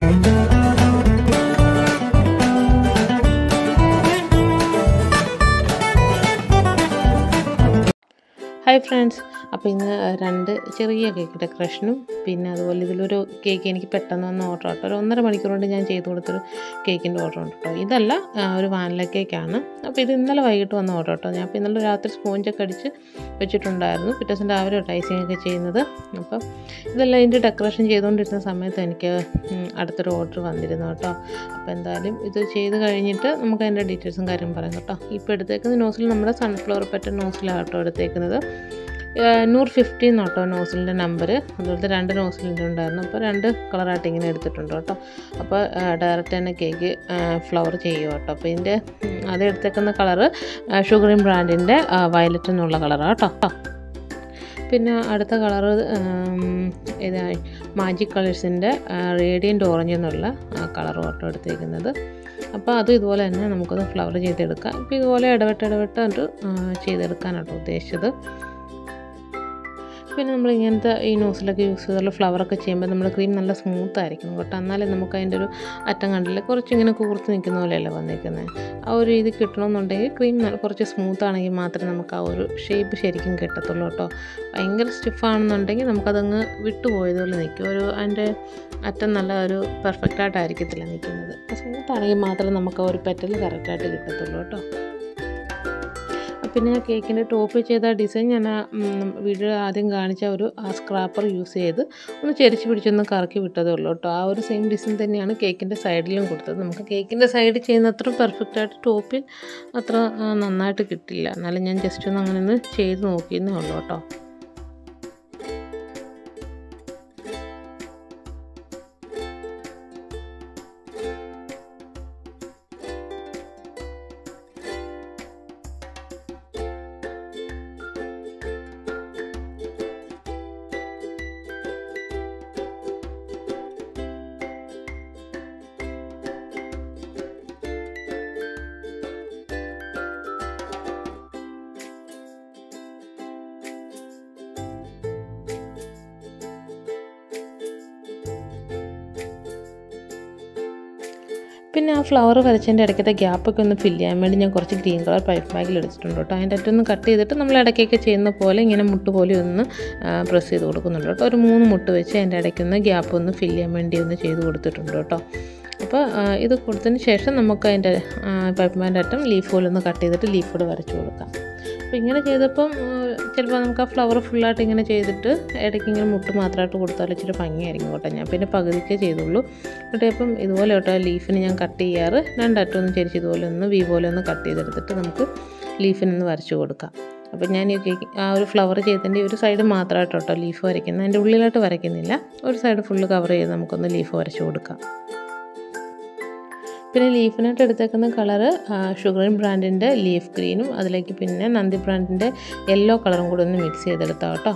hi friends അപ്പോൾ ഇന്ന് രണ്ട് ചെറിയ കേക്ക് ഡെക്കറേഷനും പിന്നെ അതുപോലെ ഇതിലൊരു കേക്ക് എനിക്ക് പെട്ടെന്ന് വന്ന ഓർഡർ കേട്ടോ ഒരു ഒന്നര മണിക്കൂർ കൊണ്ട് ഞാൻ ചെയ്ത് കൊടുത്തൊരു കേക്കിൻ്റെ ഓർഡർ ഉണ്ട് കേട്ടോ ഇതല്ല ആ, ഒരു വാനില കേക്കാണ് അപ്പോൾ ഇത് ഇന്നലെ വൈകിട്ട് വന്ന ഓർഡർ കേട്ടോ ഞാൻ അപ്പോൾ ഇന്നലെ രാത്രി സ്പോഞ്ചൊക്കെ അടിച്ച് വെച്ചിട്ടുണ്ടായിരുന്നു പിറ്റേ ദിവസം രാവിലെ ഐസിങ് ഒക്കെ ചെയ്യുന്നത് അപ്പോൾ ഇതെല്ലാം ഇതിൻ്റെ ഡെക്കറേഷൻ ചെയ്തുകൊണ്ടിരുന്ന സമയത്ത് എനിക്ക് ഉം, അടുത്തൊരു ഓർഡർ വന്നിരുന്നു കേട്ടോ അപ്പോൾ എന്തായാലും ഇത് ചെയ്ത് കഴിഞ്ഞിട്ട് നമുക്ക് അതിൻ്റെ ഡീറ്റെയിൽസും കാര്യം പറയാം കേട്ടോ ഇപ്പോൾ എടുത്തേക്കുന്ന നോസിൽ നമ്മുടെ സൺഫ്ലവർ പെറ്റ നോസിലാണ് കേട്ടോ എടുത്തേക്കുന്നത് ഏഹ് നൂറ് ഫിഫ്റ്റി കേട്ടോ നോസിലിൻ്റെ നമ്പർ അതുപോലത്തെ രണ്ട് നോസിലിൻ്റെ ഉണ്ടായിരുന്നു അപ്പോൾ രണ്ട് കളറായിട്ട് ഇങ്ങനെ എടുത്തിട്ടുണ്ട് കേട്ടോ അപ്പോൾ ഡയറക്റ്റ് തന്നെ കേക്ക് ഫ്ലവർ ചെയ്യും കേട്ടോ അപ്പോൾ ഇതിൻ്റെ ഉം, അത് എടുത്തേക്കുന്ന കളറ് ഷുഗറിൻ ബ്രാൻഡിൻ്റെ വയലറ്റ് എന്നുള്ള കളറാണ് കേട്ടോ പിന്നെ അടുത്ത കളറ് ഇത് മാജിക് കളേഴ്സിൻ്റെ റേഡിയൻ്റ് ഓറഞ്ച് എന്നുള്ള കളർ ഓട്ടോ എടുത്തേക്കുന്നത് അപ്പോൾ അതും ഇതുപോലെ തന്നെ നമുക്കൊന്ന് ഫ്ലവർ ചെയ്തെടുക്കാം ഇപ്പോൾ ഇതുപോലെ ഇടവിട്ട് ഇടവിട്ട് അത് ചെയ്തെടുക്കാനാട്ടോ ഉദ്ദേശിച്ചത് പിന്നെ നമ്മൾ ഇങ്ങനത്തെ ഈ നോസിലൊക്കെ യൂസ് ചെയ്തുള്ള ഫ്ലവറൊക്കെ ചെയ്യുമ്പോൾ നമ്മുടെ ക്രീം നല്ല സ്മൂത്ത് ആയിരിക്കണം കേട്ടോ എന്നാലേ നമുക്ക് അതിൻ്റെ ഒരു അറ്റം കണ്ടില്ല കുറച്ചിങ്ങനെ കൂർത്ത് നിൽക്കുന്ന പോലെയല്ല വന്നിരിക്കുന്നത് ആ ഒരു ഇത് കിട്ടണമെന്നുണ്ടെങ്കിൽ ക്രീം നല്ല കുറച്ച് സ്മൂത്ത് ആണെങ്കിൽ മാത്രമേ നമുക്ക് ആ ഒരു ഷേപ്പ് ശരിക്കും കിട്ടത്തുള്ളൂ കേട്ടോ ഭയങ്കര സ്റ്റിഫാണെന്നുണ്ടെങ്കിൽ നമുക്കതങ്ങ് വിട്ടുപോയതുപോലെ നിൽക്കും ഒരു അതിൻ്റെ അറ്റം നല്ല ഒരു പെർഫെക്റ്റ് ആയിട്ടായിരിക്കത്തില്ല നിൽക്കുന്നത് സ്മൂത്ത് ആണെങ്കിൽ മാത്രമേ നമുക്ക് ആ ഒരു പെറ്റൽ കറക്റ്റായിട്ട് കിട്ടത്തുള്ളൂ കേട്ടോ പിന്നെ കേക്കിൻ്റെ ടോപ്പ് ചെയ്ത ഡിസൈൻ ഞാൻ ആ, ഉം, വീഡിയോ ആദ്യം കാണിച്ച ഒരു ആ സ്ക്രാപ്പർ യൂസ് ചെയ്ത് ഒന്ന് ചെരിച്ച് പിടിച്ചൊന്ന് കറക്കി വിട്ടതേ ഉള്ളൂ കേട്ടോ ആ ഒരു സെയിം ഡിസൈൻ തന്നെയാണ് കേക്കിൻ്റെ സൈഡിലും കൊടുത്തത് നമുക്ക് കേക്കിൻ്റെ സൈഡിൽ ചെയ്യുന്ന അത്ര പെർഫെക്റ്റ് ആയിട്ട് ടോപ്പിൽ അത്ര ആ, നന്നായിട്ട് കിട്ടില്ല എന്നാലും ഞാൻ ജസ്റ്റ് ഒന്ന് അങ്ങനെ ഒന്ന് ചെയ്ത് നോക്കിയെന്നേ ഉള്ളൂ കേട്ടോ പിന്നെ ആ ഫ്ലവർ വരച്ചതിൻ്റെ ഇടയ്ക്കത്തെ ഗ്യാപ്പൊക്കെ ഒന്ന് ഫില്ല് ചെയ്യാൻ വേണ്ടി ഞാൻ കുറച്ച് ഗ്രീൻ കളർ പൈപ്പ് ബാഗിൽ എടുത്തിട്ടുണ്ട് കേട്ടോ അതിൻ്റെ അറ്റൊന്ന് കട്ട് ചെയ്തിട്ട് നമ്മൾ ഇടയ്ക്കൊക്കെ ചെയ്യുന്ന പോലെ ഇങ്ങനെ മുട്ട് പോലെ ഒന്ന് പ്രസ് ചെയ്ത് കൊടുക്കുന്നുണ്ട് കേട്ടോ ഒരു മൂന്ന് മുട്ട് വെച്ച് അതിൻ്റെ ഇടയ്ക്കൊന്ന് ഗ്യാപ്പ് ഒന്ന് ഫില്ല് ചെയ്യാൻ വേണ്ടി ഒന്ന് ചെയ്ത് കൊടുത്തിട്ടുണ്ട് കേട്ടോ അപ്പോൾ ആ, ഇത് കൊടുത്തതിന് ശേഷം നമുക്ക് അതിൻ്റെ പൈപ്പ് ബാൻ്റെ അറ്റം ലീഫ് പോലെ ഒന്ന് കട്ട് ചെയ്തിട്ട് ലീഫ് കൂടെ വരച്ച് കൊടുക്കാം അപ്പോൾ ഇങ്ങനെ ചെയ്തപ്പം ചിലപ്പോൾ നമുക്ക് ആ ഫ്ലവർ ഫുള്ളായിട്ട് ഇങ്ങനെ ചെയ്തിട്ട് ഇടയ്ക്ക് ഇങ്ങനെ മുട്ട് മാത്രമായിട്ട് കൊടുത്താൽ ഇച്ചിരി ഭംഗിയായിരിക്കും കേട്ടോ ഞാൻ പിന്നെ പകുതിക്കേ ചെയ്തുള്ളൂ എന്നിട്ട് അപ്പം ഇതുപോലെ കേട്ടോ ലീഫിന് ഞാൻ കട്ട് ചെയ്യാറ് രണ്ടറ്റം ഒന്ന് ചരിച്ച് ഇതുപോലെ ഒന്ന് വി പോലെ ഒന്ന് കട്ട് ചെയ്തെടുത്തിട്ട് നമുക്ക് ലീഫിനൊന്ന് വരച്ച് കൊടുക്കാം അപ്പം ഞാൻ ഈ കേക്ക് ആ ഒരു ഫ്ലവർ ചെയ്തതിൻ്റെ ഒരു സൈഡ് മാത്രമായിട്ട് കേട്ടോ ലീഫ് വരയ്ക്കുന്നത് അതിൻ്റെ ഉള്ളിലായിട്ട് വരയ്ക്കുന്നില്ല ഒരു സൈഡ് ഫുള്ള് കവർ ചെയ്ത് നമുക്കൊന്ന് ലീഫ് വരച്ച് കൊടുക്കാം പിന്നെ ലീഫിനായിട്ട് എടുത്തേക്കുന്ന കളറ് ഷുഗറിൻ ബ്രാൻഡിൻ്റെ ലീഫ് ഗ്രീനും അതിലേക്ക് പിന്നെ നന്ദി ബ്രാൻഡിൻ്റെ യെല്ലോ കളറും കൂടി ഒന്ന് മിക്സ് ചെയ്തെടുത്താൽ കേട്ടോ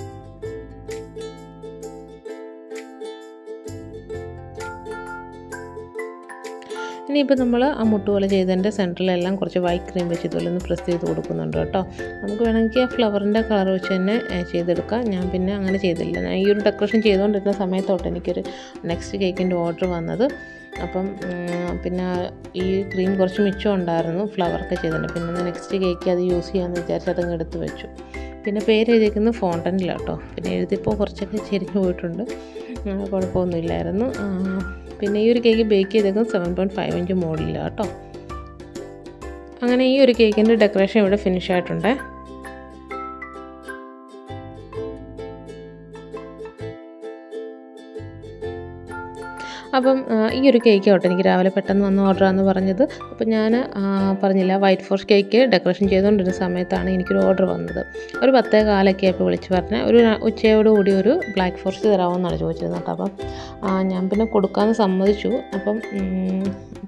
ഇനിയിപ്പോൾ നമ്മൾ ആ മുട്ട് പോലെ ചെയ്തതിൻ്റെ സെൻറ്ററിലെല്ലാം കുറച്ച് വൈറ്റ് ക്രീം വെച്ച് ഇതുപോലെ ഒന്ന് പ്രസ് ചെയ്ത് കൊടുക്കുന്നുണ്ട് കേട്ടോ നമുക്ക് വേണമെങ്കിൽ ആ ഫ്ലവറിൻ്റെ കളർ വെച്ച് തന്നെ ഏ, ചെയ്തെടുക്കാം ഞാൻ പിന്നെ അങ്ങനെ ചെയ്തില്ല ഞാൻ ഈ ഒരു ഡെക്കറേഷൻ ചെയ്തുകൊണ്ടിരുന്ന സമയത്തോട്ട് എനിക്കൊരു നെക്സ്റ്റ് കേക്കിൻ്റെ ഓർഡർ വന്നത് അപ്പം ഉം, പിന്നെ ഈ ക്രീം കുറച്ച് മിച്ചം ഉണ്ടായിരുന്നു ഫ്ലവറൊക്കെ ചെയ്തിട്ടുണ്ട് പിന്നെ നെക്സ്റ്റ് കേക്ക് അത് യൂസ് ചെയ്യാമെന്ന് വിചാരിച്ച് അതങ്ങ് എടുത്ത് വെച്ചു പിന്നെ പേര് എഴുതിയിരിക്കുന്നത് ഫോണ്ടനിലാണ് കേട്ടോ പിന്നെ എഴുതിയപ്പോൾ കുറച്ചൊക്കെ ചെരിഞ്ഞു പോയിട്ടുണ്ട് ആ, കുഴപ്പമൊന്നുമില്ലായിരുന്നു ആ, പിന്നെ ഈ ഒരു കേക്ക് ബേക്ക് ചെയ്തേക്കുന്നത് സെവൻ പോയിൻറ്റ് ഫൈവ് ഇഞ്ച് മോഡലിലാണ് കേട്ടോ അങ്ങനെ ഈ ഒരു കേക്കിൻ്റെ ഡെക്കറേഷൻ ഇവിടെ ഫിനിഷ് ആയിട്ടുണ്ട് അപ്പം ആ, ഈ ഒരു കേക്ക് ആവട്ടെ എനിക്ക് രാവിലെ പെട്ടെന്ന് വന്ന ഓർഡറാന്ന് പറഞ്ഞത് അപ്പം ഞാൻ ആ, പറഞ്ഞില്ല വൈറ്റ് ഫോറസ്റ്റ് കേക്ക് ഡെക്കറേഷൻ ചെയ്തുകൊണ്ടിരുന്ന സമയത്താണ് എനിക്കൊരു ഓർഡർ വന്നത് ഒരു പത്തേ കാലൊക്കെ ആയപ്പോൾ വിളിച്ച് പറഞ്ഞ ഒരു ര- ഉച്ചയോടുകൂടി ഒരു ബ്ലാക്ക് ഫോറസ്റ്റ് തരാമോന്നാണ് ചോദിച്ചിരുന്നത് കേട്ടോ അപ്പം ആ, ഞാൻ പിന്നെ കൊടുക്കാമെന്ന് സമ്മതിച്ചു അപ്പം ഉം,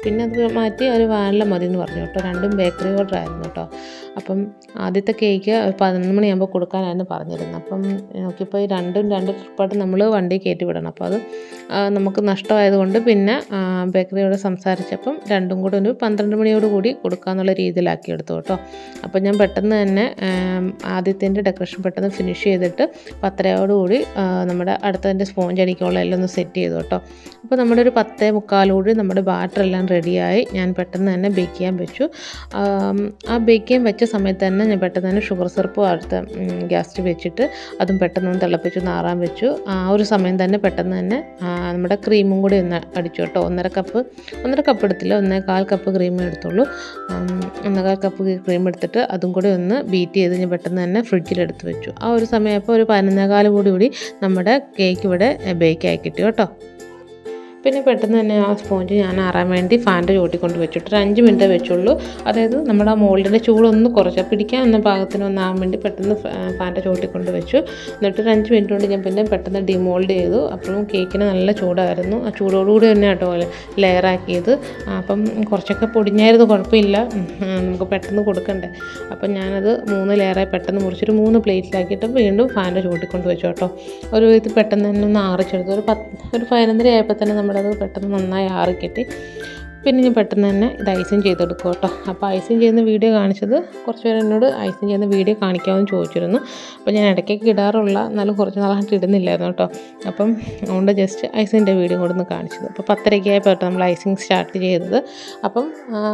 പിന്നെ അത് മാറ്റി ഒരു വാനില മതി എന്ന് പറഞ്ഞു കേട്ടോ രണ്ടും ബേക്കറി ഓർഡർ ആയിരുന്നു കേട്ടോ അപ്പം ആദ്യത്തെ കേക്ക് ഒരു പതിനൊന്ന് മണിയാകുമ്പോൾ കൊടുക്കാനായിരുന്നു പറഞ്ഞിരുന്നത് അപ്പം നോക്കിയപ്പോൾ ഈ രണ്ടും രണ്ട് ട്രിപ്പായിട്ട് നമ്മൾ വണ്ടി കയറ്റി വിടണം അപ്പോൾ അത് ആ, നമുക്ക് നഷ്ടമായതുകൊണ്ട് പിന്നെ ആ, ബേക്കറിയോട് സംസാരിച്ചപ്പം രണ്ടും കൂടെ ഒരു പന്ത്രണ്ട് മണിയോട് കൂടി കൊടുക്കാന്നുള്ള രീതിയിലാക്കി എടുത്തു കേട്ടോ അപ്പോൾ ഞാൻ പെട്ടെന്ന് തന്നെ ആദ്യത്തിൻ്റെ ഡെക്കറേഷൻ പെട്ടെന്ന് ഫിനിഷ് ചെയ്തിട്ട് പത്തരയോടുകൂടി ആ, നമ്മുടെ അടുത്തതിൻ്റെ സ്പോഞ്ച് അടിക്കാനുള്ള എല്ലാം ഒന്ന് സെറ്റ് ചെയ്തു കേട്ടോ അപ്പോൾ നമ്മുടെ ഒരു പത്തേ മുക്കാലോട് നമ്മുടെ ബാറ്റർ എല്ലാം റെഡിയായി ഞാൻ പെട്ടെന്ന് തന്നെ ബേക്ക് ചെയ്യാൻ വെച്ചു ആം, ആ ബേക്ക് ചെയ്യാൻ വെച്ച സമയത്ത് തന്നെ ഞാൻ പെട്ടെന്ന് തന്നെ ഷുഗർ സിറപ്പ് അടുത്ത ഗ്യാസിൽ വെച്ചിട്ട് അതും പെട്ടെന്ന് ഒന്ന് തിളപ്പിച്ച് നാറാൻ വെച്ചു ആ ഒരു സമയം തന്നെ പെട്ടെന്ന് തന്നെ ആ, നമ്മുടെ ക്രീമും കൂടി ഒന്ന് അടിച്ചു കേട്ടോ ഒന്നര കപ്പ് ഒന്നര കപ്പ് എടുത്തില്ല ഒന്നേ കാൽ കപ്പ് ക്രീം എടുത്തുള്ളൂ ഉം, ഒന്നേകാൽ കപ്പ് ക്രീം എടുത്തിട്ട് അതും കൂടി ഒന്ന് ബീറ്റ് ചെയ്ത് ഞാൻ പെട്ടെന്ന് തന്നെ ഫ്രിഡ്ജിൽ എടുത്ത് വെച്ചു ആ ഒരു സമയപ്പോൾ ഒരു പതിനൊന്നേകാല് കൂടി കൂടി നമ്മുടെ കേക്ക് ഇവിടെ ബേക്ക് ആയി കിട്ടി കേട്ടോ പിന്നെ പെട്ടെന്ന് തന്നെ ആ സ്പോഞ്ച് ഞാൻ ആറാൻ വേണ്ടി ഫാൻ്റെ ചോട്ടി കൊണ്ട് വെച്ചിട്ട് ഒരു അഞ്ച് മിനിറ്റ് വെച്ചുള്ളൂ അതായത് നമ്മുടെ ആ മോൾഡിൻ്റെ ചൂടൊന്ന് കുറച്ച് പിടിക്കാൻ എന്ന പാകത്തിന് ഒന്നാകാൻ വേണ്ടി പെട്ടെന്ന് ഫാൻ്റെ ചോട്ടി കൊണ്ട് വെച്ചു എന്നിട്ട് ഒരു അഞ്ച് മിനിറ്റ് കൊണ്ട് ഞാൻ പിന്നെ പെട്ടെന്ന് ഡിമോൾഡ് ചെയ്തു അപ്പോഴും കേക്കിന് നല്ല ചൂടായിരുന്നു ആ ചൂടോടുകൂടി തന്നെ കേട്ടോ ലെയറാക്കിയത് അപ്പം കുറച്ചൊക്കെ പൊടിഞ്ഞായിരുന്നു കുഴപ്പമില്ല ഉം, നമുക്ക് പെട്ടെന്ന് കൊടുക്കണ്ടേ അപ്പം ഞാനത് മൂന്ന് ലെയറായി പെട്ടെന്ന് മുറിച്ചൊരു മൂന്ന് പ്ലേറ്റിലാക്കിയിട്ട് വീണ്ടും ഫാൻ്റെ ചോട്ടി കൊണ്ട് വെച്ചു കേട്ടോ ഒരു ഇത് പെട്ടെന്ന് തന്നെ ഒന്ന് ആറിച്ചെടുത്തു ഒരു പത്ത് ഒരു പതിനൊന്നര ആയപ്പോൾ തന്നെ നമ്മുടെ അത് പെട്ടെന്ന് നന്നായി ആറിക്കിട്ടി പിന്നെ ഞാൻ പെട്ടെന്ന് തന്നെ ഇത് ഐസിങ് ചെയ്തെടുക്കും കേട്ടോ അപ്പോൾ ഐസിങ് ചെയ്യുന്ന വീഡിയോ കാണിച്ചത് കുറച്ച് പേര് എന്നോട് ഐസിങ് ചെയ്യുന്ന വീഡിയോ കാണിക്കാമെന്ന് ചോദിച്ചിരുന്നു അപ്പോൾ ഞാൻ ഇടയ്ക്കൊക്കെ ഇടാറുള്ള എന്നാലും കുറച്ച് നാളായിട്ട് ഇടുന്നില്ലായിരുന്നു കേട്ടോ അപ്പം അതുകൊണ്ട് ജസ്റ്റ് ഐസിൻ്റെ വീഡിയോ കൂടെ ഒന്ന് കാണിച്ചത് അപ്പോൾ പത്തരയ്ക്ക് ആയപ്പോൾ കേട്ടോ നമ്മൾ ഐസിങ് സ്റ്റാർട്ട് ചെയ്തത് അപ്പം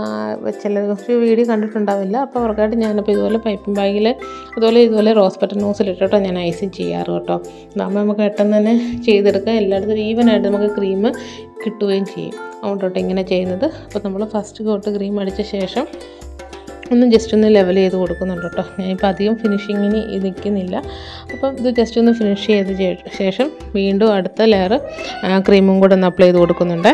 ചില കുറച്ച് വീഡിയോ കണ്ടിട്ടുണ്ടാവില്ല അപ്പോൾ അവർക്കായിട്ട് ഞാനിപ്പോൾ ഇതുപോലെ പൈപ്പിംഗ് ബാഗിൽ അതുപോലെ ഇതുപോലെ റോസ് ബട്ടൺ നോസിലിട്ടോ ഞാൻ ഐസിങ് ചെയ്യാറ് കേട്ടോ അതാകുമ്പോൾ നമുക്ക് പെട്ടെന്ന് തന്നെ ചെയ്തെടുക്കാം എല്ലായിടത്തും ഈവനായിട്ട് നമുക്ക് ക്രീം കിട്ടുകയും ചെയ്യും അതുകൊണ്ടോട്ട് ഇങ്ങനെ ചെയ്യുന്നത് അപ്പോൾ നമ്മൾ ഫസ്റ്റ് കോട്ട് ക്രീം അടിച്ച ശേഷം ഒന്ന് ജസ്റ്റ് ഒന്ന് ലെവൽ ചെയ്ത് കൊടുക്കുന്നുണ്ട് കേട്ടോ ഞാനിപ്പോൾ അധികം ഫിനിഷിങ്ങിന് ഇത് നിൽക്കുന്നില്ല അപ്പം ഇത് ജസ്റ്റ് ഒന്ന് ഫിനിഷ് ചെയ്ത ശേ- ശേഷം വീണ്ടും അടുത്ത ലെയർ ക്രീമും കൂടെ ഒന്ന് അപ്ലൈ ചെയ്ത് കൊടുക്കുന്നുണ്ട്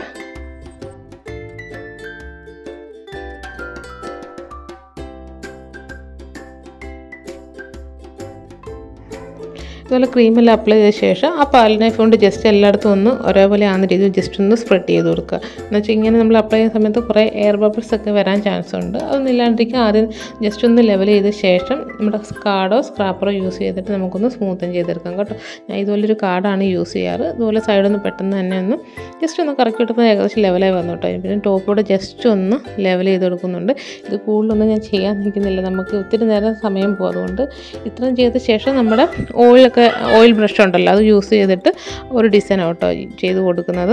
ഇതുപോലെ ക്രീമെല്ലാം അപ്ലൈ ചെയ്ത ശേഷം ആ പാൽ നൈഫ് കൊണ്ട് ജസ്റ്റ് എല്ലായിടത്തും ഒന്ന് ഒരേപോലെ ആകുന്ന രീതിയിൽ ജസ്റ്റ് ഒന്ന് സ്പ്രെഡ് ചെയ്ത് കൊടുക്കുക എന്ന് വെച്ചാൽ ഇങ്ങനെ നമ്മൾ അപ്ലൈ ചെയ്യുന്ന സമയത്ത് കുറേ എയർ ബബിൾസ് ഒക്കെ വരാൻ ചാൻസ് ഉണ്ട് അതൊന്നും ഇല്ലാണ്ടിരിക്കാൻ ആദ്യം ജസ്റ്റ് ഒന്ന് ലെവൽ ചെയ്ത ശേഷം നമ്മുടെ കാർഡോ സ്ക്രാപ്പറോ യൂസ് ചെയ്തിട്ട് നമുക്കൊന്ന് സ്മൂത്തൻ ചെയ്തെടുക്കാം കേട്ടോ ഞാൻ ഇതുപോലൊരു കാർഡാണ് യൂസ് ചെയ്യാറ് ഇതുപോലെ സൈഡൊന്ന് പെട്ടെന്ന് തന്നെ ഒന്ന് ജസ്റ്റ് ഒന്ന് കറക്കി എടുക്കുമ്പോൾ ഏകദേശം ലെവലായി വന്നു കേട്ടോ പിന്നെ ടോപ്പോടെ ജസ്റ്റ് ഒന്ന് ലെവൽ ചെയ്ത് കൊടുക്കുന്നുണ്ട് ഇത് കൂടുതലൊന്നും ഞാൻ ചെയ്യാൻ നിൽക്കുന്നില്ല നമുക്ക് ഒത്തിരി നേരം സമയം പോകും അതുകൊണ്ട് ഇത്രയും ചെയ്ത ശേഷം നമ്മുടെ ഓയിലൊക്കെ ഓയിൽ ബ്രഷ് ഉണ്ടല്ലോ അത് യൂസ് ചെയ്തിട്ട് ഒരു ഡിസൈൻ കേട്ടോ ചെയ്ത് കൊടുക്കുന്നത്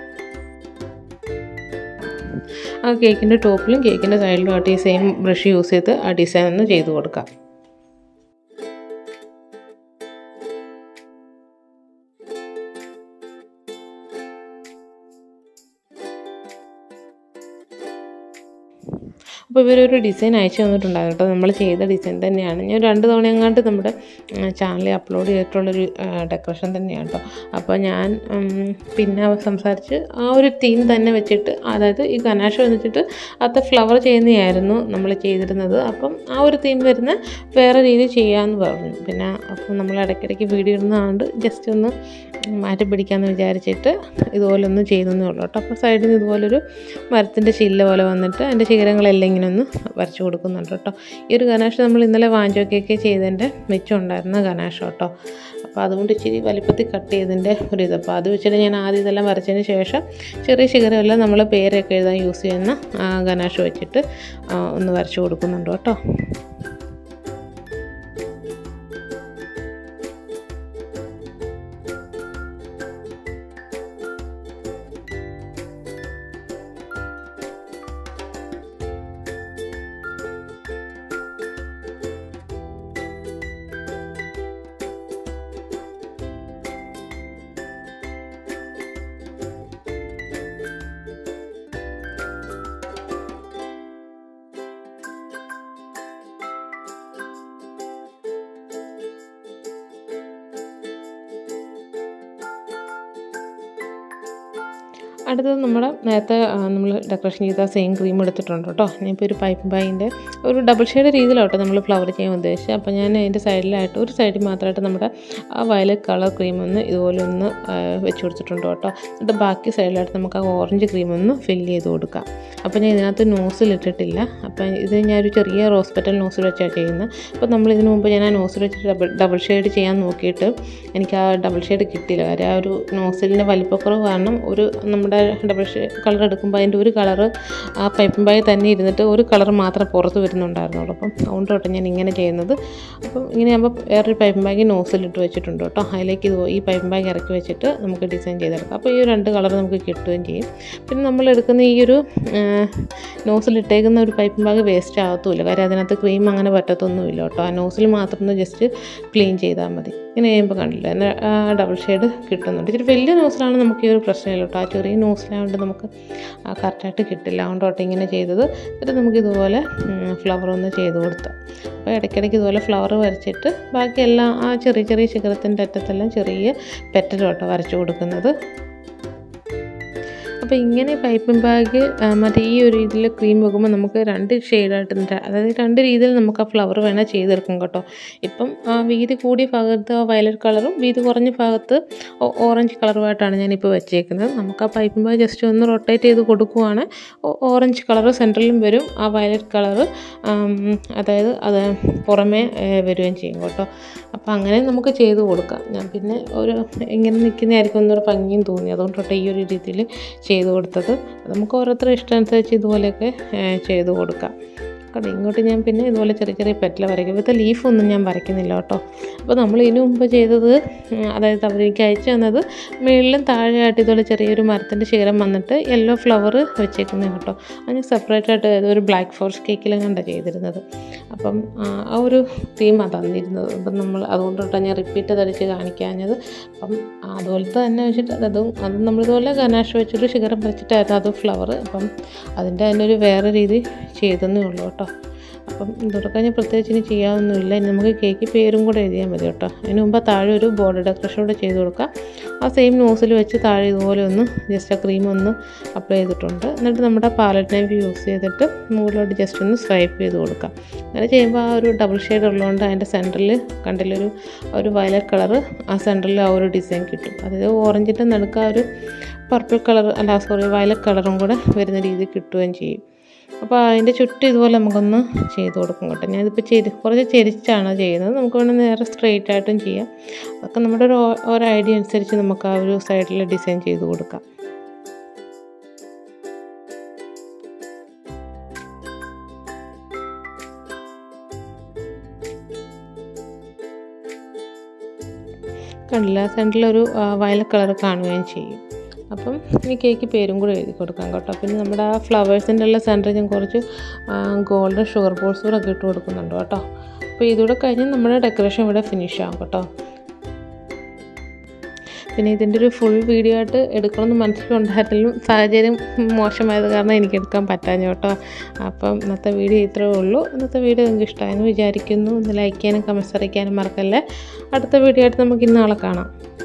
ആ കേക്കിൻ്റെ ടോപ്പിലും കേക്കിൻ്റെ സൈഡിലും ആയിട്ട് ഈ സെയിം ബ്രഷ് യൂസ് ചെയ്ത് ആ ഡിസൈൻ ഒന്ന് ചെയ്ത് കൊടുക്കാം അപ്പോൾ ഇവരൊരു ഡിസൈൻ അയച്ചു തന്നിട്ടുണ്ടായിരുന്നു കേട്ടോ നമ്മൾ ചെയ്ത ഡിസൈൻ തന്നെയാണ് ഞാൻ രണ്ട് തവണ എങ്ങാണ്ട് നമ്മുടെ ചാനലിൽ അപ്ലോഡ് ചെയ്തിട്ടുള്ളൊരു ഡെക്കറേഷൻ തന്നെയാണ് കേട്ടോ അപ്പോൾ ഞാൻ ഉം, പിന്നെ സംസാരിച്ച് ആ ഒരു തീം തന്നെ വെച്ചിട്ട് അതായത് ഈ ഗനാഷ് വെച്ചിട്ട് അത് ഫ്ലവർ ചെയ്യുന്നതായിരുന്നു നമ്മൾ ചെയ്തിരുന്നത് അപ്പം ആ ഒരു തീം വരുന്ന വേറെ രീതി ചെയ്യാമെന്ന് പറഞ്ഞു പിന്നെ അപ്പം നമ്മൾ ഇടയ്ക്കിടയ്ക്ക് വീഡിയോ ഇടുന്നതുകൊണ്ട് ജസ്റ്റ് ഒന്ന് മാറ്റി പിടിക്കാമെന്ന് വിചാരിച്ചിട്ട് ഇതുപോലെ ഒന്ന് ചെയ്തെന്നേ ഉള്ളൂ കേട്ടോ അപ്പോൾ സൈഡിൽ നിന്ന് ഇതുപോലൊരു മരത്തിൻ്റെ ചില്ല പോലെ വന്നിട്ട് അതിൻ്റെ ശിഖരങ്ങളെല്ലാം ഇങ്ങനെ ഒന്ന് വരച്ച് കൊടുക്കുന്നുണ്ട് കേട്ടോ ഈ ഒരു ഗനാഷ് നമ്മൾ ഇന്നലെ വാഞ്ചോക്കൊക്കെ ചെയ്തതിൻ്റെ മിച്ചം ഉണ്ടായിരുന്ന ഗനാഷ് കേട്ടോ അപ്പോൾ അതുകൊണ്ട് ഇച്ചിരി വലിപ്പത്തിൽ കട്ട് ചെയ്തതിൻ്റെ ഒരു ഇത് അപ്പോൾ അത് വെച്ചിട്ട് ഞാൻ ആദ്യം ഇതെല്ലാം വരച്ചതിന് ശേഷം ചെറിയ ശിഖരമെല്ലാം നമ്മൾ പേരൊക്കെ എഴുതാൻ യൂസ് ചെയ്യുന്ന ആ ഗനാഷ് വെച്ചിട്ട് ആ, ഒന്ന് വരച്ച് കൊടുക്കുന്നുണ്ട് കേട്ടോ അടുത്തത് നമ്മുടെ നേരത്തെ നമ്മൾ ഡെക്കറേഷൻ ചെയ്ത സെയിം ക്രീം എടുത്തിട്ടുണ്ട് കേട്ടോ ഞാനിപ്പോൾ ഒരു പൈപ്പ് ബാഗിൻ്റെ ഒരു ഡബിൾ ഷെയ്ഡ് രീതിയിലോട്ടെ നമ്മൾ ഫ്ലവർ ചെയ്യാൻ ഉദ്ദേശിച്ചത് അപ്പോൾ ഞാൻ അതിൻ്റെ സൈഡിലായിട്ട് ഒരു സൈഡിൽ മാത്രമായിട്ട് നമ്മുടെ ആ വയലറ്റ് കളർ ക്രീം ഒന്ന് ഇതുപോലെ ഒന്ന് ആ, വെച്ച് കൊടുത്തിട്ടുണ്ട് കേട്ടോ എന്നിട്ട് ബാക്കി സൈഡിലായിട്ട് നമുക്ക് ആ ഓറഞ്ച് ക്രീം ഒന്ന് ഫില്ല് ചെയ്ത് കൊടുക്കാം അപ്പോൾ ഞാൻ ഇതിനകത്ത് നോസിൽ ഇട്ടിട്ടില്ല അപ്പോൾ ഇത് ഞാനൊരു ചെറിയ റോസ് പെറ്റൽ നോസിൽ വെച്ചാണ് ചെയ്യുന്നത് അപ്പോൾ നമ്മൾ ഇതിനു മുമ്പ് ഞാൻ ആ നോസിൽ വെച്ചിട്ട് ഡബിൾ ഡബിൾ ഷെയ്ഡ് ചെയ്യാൻ നോക്കിയിട്ട് എനിക്ക് ആ ഡബിൾ ഷെയ്ഡ് കിട്ടിയില്ല കാര്യം ആ ഒരു നോസിലിൻ്റെ വലിപ്പക്കുറവ് കാരണം ഒരു നമ്മുടെ ഡബിൾ ഷെയ്ഡ് കളർ എടുക്കുമ്പോൾ അതിൻ്റെ ഒരു കളറ് ആ പൈപ്പും ബാഗ് തന്നെ ഇരുന്നിട്ട് ഒരു കളർ മാത്രം പുറത്ത് വരുന്നുണ്ടായിരുന്നുള്ളൂ അപ്പം അതുകൊണ്ട് തൊട്ട് ഞാൻ ഇങ്ങനെ ചെയ്യുന്നത് അപ്പം ഇങ്ങനെ ആകുമ്പോൾ വേറൊരു പൈപ്പും ബാഗ് നോസിലിട്ട് വെച്ചിട്ടുണ്ട് കേട്ടോ അതിലേക്ക് ഇത് ഈ പൈപ്പും ബാഗ് ഇറക്കി വെച്ചിട്ട് നമുക്ക് ഡിസൈൻ ചെയ്തെടുക്കാം അപ്പോൾ ഈ രണ്ട് കളർ നമുക്ക് കിട്ടുകയും ചെയ്യും പിന്നെ നമ്മൾ എടുക്കുന്ന ഈ ഒരു നോസിലിട്ടേക്കുന്ന ഒരു പൈപ്പും ബാഗ് വേസ്റ്റ് ആകത്തുമില്ല കാര്യം അതിനകത്ത് ക്രീം അങ്ങനെ പറ്റത്തൊന്നുമില്ല കേട്ടോ ആ നോസിൽ മാത്രം ഒന്ന് ജസ്റ്റ് ക്ലീൻ ചെയ്താൽ മതി ഇങ്ങനെ ചെയ്യുമ്പോൾ കണ്ടില്ല എന്നാൽ ഡബിൾ ഷെയ്ഡ് കിട്ടുന്നുണ്ട് ഇച്ചിരി വലിയ നോസിലാണ് നമുക്ക് ഈ ഒരു പ്രശ്നമില്ല കേട്ടോ ആ ചെറിയ നോസിലായതുകൊണ്ട് നമുക്ക് കറക്റ്റായിട്ട് കിട്ടില്ല അതുകൊണ്ട് തൊട്ട് ഇങ്ങനെ ചെയ്തത് എന്നിട്ട് നമുക്ക് ഇതുപോലെ ഫ്ലവർ ഒന്ന് ചെയ്ത് കൊടുത്ത് അപ്പോൾ ഇടയ്ക്കിടയ്ക്ക് ഇതുപോലെ ഫ്ലവർ വരച്ചിട്ട് ബാക്കിയെല്ലാം ആ ചെറിയ ചെറിയ ശിഖരത്തിൻ്റെ അറ്റത്തെല്ലാം ചെറിയ പെറ്റലോട്ടോ വരച്ചു കൊടുക്കുന്നത് അപ്പോൾ ഇങ്ങനെ പൈപ്പിംഗ് ബാഗ് മറ്റേ ഈ ഒരു രീതിയിൽ ക്രീം വെക്കുമ്പോൾ നമുക്ക് രണ്ട് ഷെയ്ഡായിട്ട് അതായത് രണ്ട് രീതിയിൽ നമുക്ക് ആ ഫ്ലവർ വേണേൽ ചെയ്തെടുക്കും കേട്ടോ ഇപ്പം ആ വീതി കൂടിയ ഭാഗത്ത് വയലറ്റ് കളറും വീതി കുറഞ്ഞ ഭാഗത്ത് ഓ- ഓറഞ്ച് കളറുമായിട്ടാണ് ഞാനിപ്പോൾ വെച്ചേക്കുന്നത് നമുക്ക് ആ പൈപ്പിംഗ് ബാഗ് ജസ്റ്റ് ഒന്ന് റൊട്ടേറ്റ് ചെയ്ത് കൊടുക്കുവാണ് ഓ- ഓറഞ്ച് കളറ് സെൻറ്ററിലും വരും ആ വയലറ്റ് കളറ് അതായത് അത് പുറമേ ഏ, വരികയും ചെയ്യും കേട്ടോ അപ്പോൾ അങ്ങനെ നമുക്ക് ചെയ്ത് കൊടുക്കാം ഞാൻ പിന്നെ ഒരു ഇങ്ങനെ നിൽക്കുന്നതായിരിക്കും ഒന്നൊരു ഭംഗിയും തോന്നി അതുകൊണ്ട് തൊട്ട് ഈ ഒരു രീതിയിൽ ചെയ്ത് കൊടുത്തത് നമുക്ക് ഓരോരുത്തരുടെ ഇഷ്ടം അനുസരിച്ച് ഇതുപോലെയൊക്കെ ഏ, ചെയ്ത് കൊടുക്കാം കേട്ടോ ഇങ്ങോട്ട് ഞാൻ പിന്നെ ഇതുപോലെ ചെറിയ ചെറിയ പെറ്റൽ വരയ്ക്കും ഇപ്പോഴത്തെ ലീഫൊന്നും ഞാൻ വരയ്ക്കുന്നില്ല കേട്ടോ അപ്പോൾ നമ്മൾ ഇതിനു മുമ്പ് ചെയ്തത് ഉം, അതായത് അവർക്ക് അയച്ചു തന്നത് മുകളിലും താഴെയായിട്ട് ഇതുപോലെ ചെറിയൊരു മരത്തിൻ്റെ ശിഖരം വന്നിട്ട് യെല്ലോ ഫ്ലവർ വെച്ചേക്കുന്നത് കേട്ടോ അതിന് സെപ്പറേറ്റ് ആയിട്ട് ഒരു ബ്ലാക്ക് ഫോറസ്റ്റ് കേക്കിലും കണ്ട ചെയ്തിരുന്നത് അപ്പം ആ ആ ഒരു തീമാണ് തന്നിരുന്നത് അപ്പം നമ്മൾ അതുകൊണ്ട് തൊട്ടാണ് ഞാൻ റിപ്പീറ്റ് തടിച്ച് കാണിക്കാഞ്ഞത് അപ്പം അതുപോലത്തെ തന്നെ വെച്ചിട്ട് അതും അത് നമ്മളിതുപോലെ ഗനാഷ് വെച്ചൊരു ശിഖരം വരച്ചിട്ടായിരുന്നു അത് ഫ്ലവർ അപ്പം അതിൻ്റെ തന്നെ ഒരു വേറെ രീതി ചെയ്തെന്നേ ഉള്ളൂ കേട്ടോ അപ്പം ഇതോടൊക്കെ ഞാൻ പ്രത്യേകിച്ച് ഇനി ചെയ്യാവുന്നില്ല ഇനി നമുക്ക് കേക്ക് പേരും കൂടെ എഴുതിയാൽ മതി കേട്ടോ അതിന് മുമ്പ് താഴെ ഒരു ബോർഡർ ഡെക്കറേഷൻ കൂടെ ചെയ്ത് കൊടുക്കാം ആ സെയിം നോസിൽ വെച്ച് താഴെ ഇതുപോലെ ഒന്ന് ജസ്റ്റ് ആ ക്രീം ഒന്ന് അപ്ലൈ ചെയ്തിട്ടുണ്ട് എന്നിട്ട് നമ്മുടെ പാലറ്റ് നൈഫ് യൂസ് ചെയ്തിട്ട് മുകളിലോട്ട് ജസ്റ്റ് ഒന്ന് സ്വൈപ്പ് ചെയ്ത് കൊടുക്കാം അങ്ങനെ ചെയ്യുമ്പോൾ ആ ഒരു ഡബിൾ ഷെയ്ഡ് ഉള്ളതുകൊണ്ട് അതിൻ്റെ സെൻറ്ററിൽ കണ്ടില്ലൊരു ഒരു വയലറ്റ് കളറ് ആ സെൻറ്ററിൽ ആ ഒരു ഡിസൈൻ കിട്ടും അതായത് ഓറഞ്ചിൻ്റെ നടുക്ക് ആ ഒരു പർപ്പിൾ കളർ അല്ല സോറി വയലറ്റ് കളറും കൂടെ വരുന്ന രീതിയിൽ കിട്ടുകയും ചെയ്യും അപ്പോൾ അതിൻ്റെ ചുറ്റും ഇതുപോലെ നമുക്കൊന്ന് ചെയ്ത് കൊടുക്കും കേട്ടോ ഞാനിതിപ്പോൾ ചെരി കുറച്ച് ചെരിച്ചാണ് ചെയ്യുന്നത് നമുക്ക് വേണമെങ്കിൽ നേരെ സ്ട്രെയിറ്റ് ആയിട്ടും ചെയ്യാം അതൊക്കെ നമ്മുടെ ഒരു ഓ- ഒരു ഐഡിയ അനുസരിച്ച് നമുക്ക് ആ ഒരു സൈഡിൽ ഡിസൈൻ ചെയ്ത് കൊടുക്കാം കണ്ടില്ല സെൻറ്ററിലൊരു വയലറ്റ് കളർ കാണുകയും ചെയ്യും അപ്പം ഇനി കേക്ക് പേരും കൂടെ എഴുതി കൊടുക്കാം കേട്ടോ പിന്നെ നമ്മുടെ ആ ഫ്ലവേഴ്സിൻ്റെ ഉള്ള സെൻറ്ററിൽ ഞാൻ കുറച്ച് ഗോൾഡൻ ഷുഗർ ബോൾസ് കൂടെ ഒക്കെ ഇട്ട് കൊടുക്കുന്നുണ്ട് കേട്ടോ അപ്പോൾ ഇതുകൂടെ കഴിഞ്ഞ് നമ്മുടെ ഡെക്കറേഷൻ ഇവിടെ ഫിനിഷ് ആകും കേട്ടോ പിന്നെ ഇതിൻ്റെ ഒരു ഫുൾ വീഡിയോ ആയിട്ട് എടുക്കണമെന്ന് മനസ്സിലുണ്ടായിരുന്നാലും സാഹചര്യം മോശമായത് കാരണം എനിക്ക് എടുക്കാൻ പറ്റാഞ്ഞു കേട്ടോ അപ്പം ഇന്നത്തെ വീഡിയോ ഇത്രേ ഉള്ളൂ ഇന്നത്തെ വീഡിയോ നിങ്ങൾക്ക് ഇഷ്ടമായെന്ന് വിചാരിക്കുന്നു ഒന്ന് ലൈക്ക് ചെയ്യാനും കമൻസ് അറിയിക്കാനും മറക്കല്ലേ അടുത്ത വീഡിയോ ആയിട്ട് നമുക്ക് ഇന്ന് നാളെ കാണാം